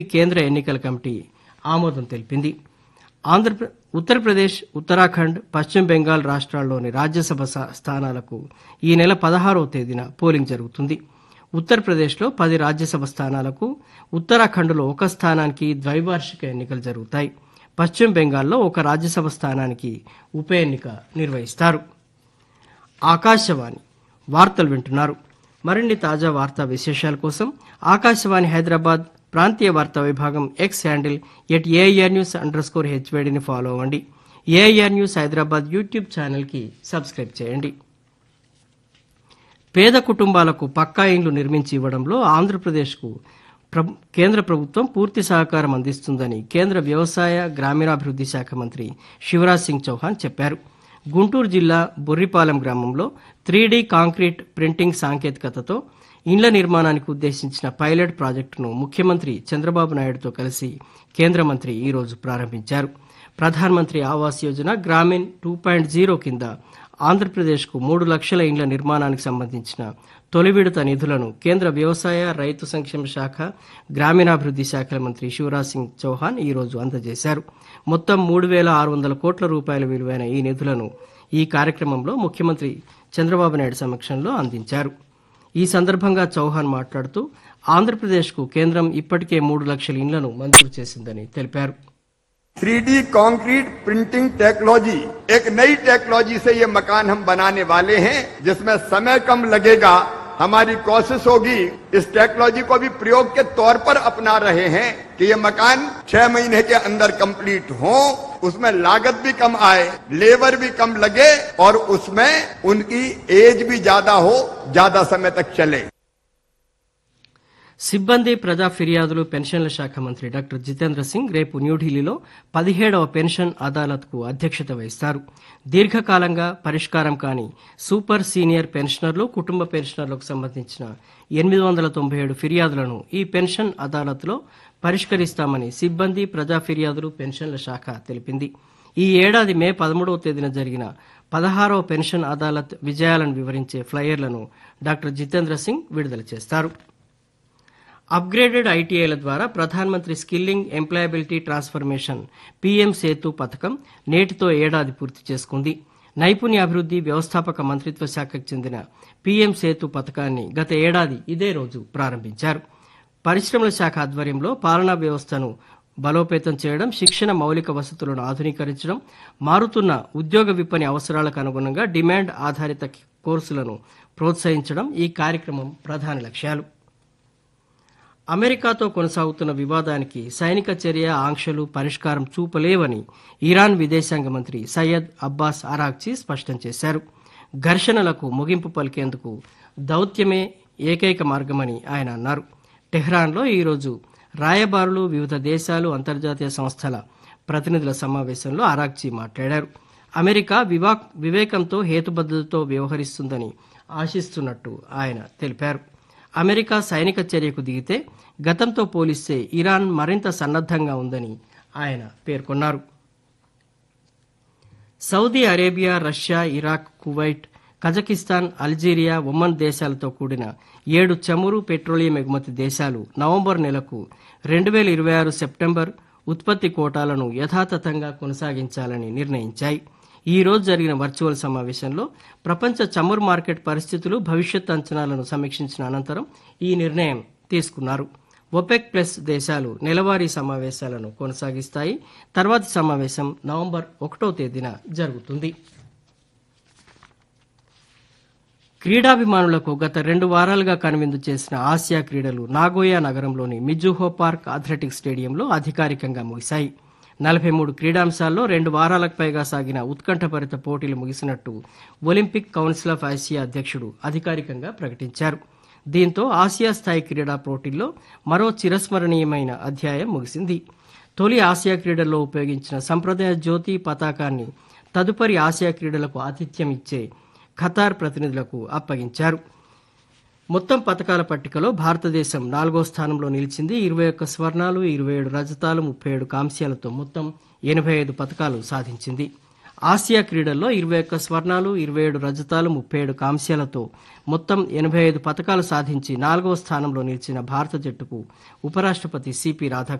కేంద్ర ఎన్నికల కమిటీ ఆమోదం తెలిపింది ఆంధ్రప్ర ఉత్తరప్రదేశ్ ఉత్తరాఖండ్ పశ్చిమ బెంగాల్ రాష్ట్రాల్లోని రాజ్యసభ స- స్థానాలకు ఈ నెల పదహారవ తేదీన పోలింగ్ జరుగుతుంది ఉత్తరప్రదేశ్లో పది రాజ్యసభ స్థానాలకు ఉత్తరాఖండ్లో ఒక స్థానానికి ద్వైవార్షిక ఎన్నికలు జరుగుతాయి పశ్చిమ బెంగాల్లో ఒక రాజ్యసభ స్థానానికి ఉప ఎన్నిక నిర్వహిస్తారు ఆకాశవాణి వార్తలు వింటున్నారు మరిన్ని తాజా వార్తా విశేషాల కోసం ఆకాశవాణి హైదరాబాద్ ప్రాంతీయ వార్తా విభాగం X handle at AIR news underscore హెచ్వేడిని ఫాలో అవ్వండి ఏఐఆర్ న్యూస్ హైదరాబాద్ యూట్యూబ్ ఛానల్కి సబ్స్క్రైబ్ చేయండి పేద కుటుంబాలకు పక్కా ఇండ్లు నిర్మించి ఇవ్వడంలో ఆంధ్రప్రదేశ్కు ప్ర- కేంద్ర ప్రభుత్వం పూర్తి సహకారం అందిస్తుందని కేంద్ర వ్యవసాయ గ్రామీణాభివృద్ధి శాఖ మంత్రి శివరాజ్ సింగ్ చౌహాన్ చెప్పారు గుంటూరు జిల్లా బొర్రిపాలెం గ్రామంలో త్రీ కాంక్రీట్ ప్రింటింగ్ సాంకేతికతతో ఇండ్ల నిర్మాణానికి ఉద్దేశించిన పైలట్ ప్రాజెక్టును ముఖ్యమంత్రి చంద్రబాబు నాయుడుతో కలిసి కేంద్ర మంత్రి ఈరోజు ప్రారంభించారు ప్రధానమంత్రి Awas Yojana Gramin two point zero కింద ఆంధ్రప్రదేశ్కు మూడు లక్షల ఇండ్ల నిర్మాణానికి సంబంధించిన తొలి విడత నిధులను కేంద్ర వ్యవసాయ రైతు సంక్షేమ శాఖ గ్రామీణాభివృద్ధి శాఖల మంత్రి శివరాజ్ సింగ్ చౌహాన్ ఈరోజు అందజేశారు మొత్తం మూడు వేల ఆరు వందల కోట్ల రూపాయల విలువైన ఈ నిధులను ఈ కార్యక్రమంలో ముఖ్యమంత్రి చంద్రబాబు నాయుడు సమక్షంలో అందించారు ఈ సందర్భంగా చౌహాన్ మాట్లాడుతూ ఆంధ్రప్రదేశ్కు కేంద్రం ఇప్పటికే మూడు లక్షల ఇండ్లను మంజూరు చేసిందని తెలిపారు थ्री कंक्रीट प्रिंटिंग टेक्नोलॉजी एक नई टेक्नोलॉजी से ये मकान हम बनाने वाले हैं जिसमें समय कम लगेगा हमारी कोशिश होगी इस टेक्नोलॉजी को भी प्रयोग के तौर पर अपना रहे हैं कि ये मकान छह महीने के अंदर कंप्लीट हो उसमें लागत भी कम आए लेबर भी कम लगे और उसमें उनकी एज भी ज्यादा हो ज्यादा समय तक चले సిబ్బంది ప్రజా ఫిర్యాదులు పెన్షన్ల శాఖ మంత్రి డాక్టర్ జితేంద్ర సింగ్ రేపు న్యూఢిల్లీలో పదిహేడవ పెన్షన్ అదాలత్కు అధ్యక్షత వహిస్తారు దీర్ఘకాలంగా పరిష్కారం కాని సూపర్ సీనియర్ పెన్షనర్లు కుటుంబ పెన్షనర్లకు సంబంధించిన ఎనిమిది వందల తొంభై ఏడు ఫిర్యాదులను ఈ పెన్షన్ అదాలత్లో పరిష్కరిస్తామని సిబ్బంది ప్రజా ఫిర్యాదులు పెన్షన్ల శాఖ తెలిపింది ఈ ఏడాది మే పదమూడవ తేదీన జరిగిన పదహారవ పెన్షన్ అదాలత్ విజయాలను వివరించే ఫ్లయర్లను డాక్టర్ జితేంద్ర సింగ్ విడుదల చేస్తారు అప్గ్రేడెడ్ ఐటీఐల ద్వారా ప్రధానమంత్రి skilling employability transformation PM Setu పథకం నేటితో ఏడాది పూర్తి చేసుకుంది నైపుణ్యాభివృద్ధి వ్యవస్థాపక మంత్రిత్వ శాఖకు చెందిన పీఎం సేతు పథకాన్ని గత ఏడాది ఇదే రోజు ప్రారంభించారు పరిశ్రమల శాఖ ఆధ్వర్యంలో పాలనా వ్యవస్థను బలోపేతం చేయడం శిక్షణ మౌలిక వసతులను ఆధునీకరించడం మారుతున్న ఉద్యోగ విపణి అవసరాలకు అనుగుణంగా డిమాండ్ ఆధారిత కోర్సులను ప్రోత్సహించడం ఈ కార్యక్రమం ప్రధాన లక్ష్యాలు అమెరికాతో కొనసాగుతున్న వివాదానికి సైనిక చర్య ఆంక్షలు పరిష్కారం చూపలేవని ఇరాన్ విదేశాంగ మంత్రి సయ్యద్ అబ్బాస్ అరాక్చి స్పష్టం చేశారు ఘర్షణలకు ముగింపు పలికేందుకు దౌత్యమే ఏకైక మార్గమని ఆయన అన్నారు టెహ్రాన్లో ఈరోజు రాయబారులు వివిధ దేశాలు అంతర్జాతీయ సంస్థల ప్రతినిధుల సమావేశంలో అరాక్చి మాట్లాడారు అమెరికా వివా వివేకంతో హేతుబద్ధతతో వ్యవహరిస్తుందని ఆశిస్తున్నట్టు ఆయన తెలిపారు అమెరికా సైనిక చర్యకు దిగితే గతంతో పోలిస్తే ఇరాన్ మరింత సన్నద్ధంగా ఉందని ఆయన పేర్కొన్నారు Saudi Arabia Russia Iraq Kuwait Kazakhstan Algeria Oman దేశాలతో కూడిన ఏడు చమురు పెట్రోలియం ఎగుమతి దేశాలు నవంబర్ నెలకు రెండు వేల ఇరవై ఆరు సెప్టెంబర్ ఉత్పత్తి కోటాలను యథాతథంగా కొనసాగించాలని నిర్ణయించాయి ఈ రోజు జరిగిన వర్చువల్ సమావేశంలో ప్రపంచ చమురు మార్కెట్ పరిస్థితులు భవిష్యత్ అంచనాలను సమీక్షించిన అనంతరం ఈ నిర్ణయం తీసుకున్నారు ఒపెక్ ప్లస్ దేశాలు నెలవారీ సమావేశాలను కొనసాగిస్తాయి తర్వాతి సమావేశం నవంబర్ ఒకటో తేదీన జరుగుతుంది క్రీడాభిమానులకు గత రెండు వారాలుగా కనువిందు చేసిన ఆసియా క్రీడలు నాగోయా నగరంలోని మిజుహో పార్క్ అథ్లెటిక్స్ స్టేడియంలో అధికారికంగా ముగిశాయి నలభై మూడు క్రీడాంశాల్లో రెండు వారాలకు పైగా సాగిన ఉత్కంఠభరిత పోటీలు ముగిసినట్టు ఒలింపిక్ కౌన్సిల్ ఆఫ్ ఆసియా అధ్యక్షుడు అధికారికంగా ప్రకటించారు దీంతో ఆసియా స్థాయి క్రీడా పోటీల్లో మరో చిరస్మరణీయమైన అధ్యాయం ముగిసింది తొలి ఆసియా క్రీడల్లో ఉపయోగించిన సంప్రదాయ జ్యోతి పతాకాన్ని తదుపరి ఆసియా క్రీడలకు ఆతిథ్యం ఇచ్చే ఖతార్ ప్రతినిధులకు అప్పగించారు మొత్తం పథకాల పట్టికలో భారతదేశం నాలుగో స్థానంలో నిలిచింది ఇరవై ఒక్క స్వర్ణాలు ఇరవై ఏడు రజతాలు ముప్పై ఏడు కాంస్యాలతో మొత్తం ఎనభై ఐదు పథకాలు సాధించింది ఆసియా క్రీడల్లో ఇరవై ఒక్క స్వర్ణాలు ఇరవై ఏడు రజతాలు ముప్పై ఏడు కాంస్యాలతో మొత్తం ఎనభై ఐదు పతకాలు సాధించి నాలుగవ స్థానంలో నిలిచిన భారత జట్టుకు ఉపరాష్ట్రపతి సిపి రాధాకృష్ణన్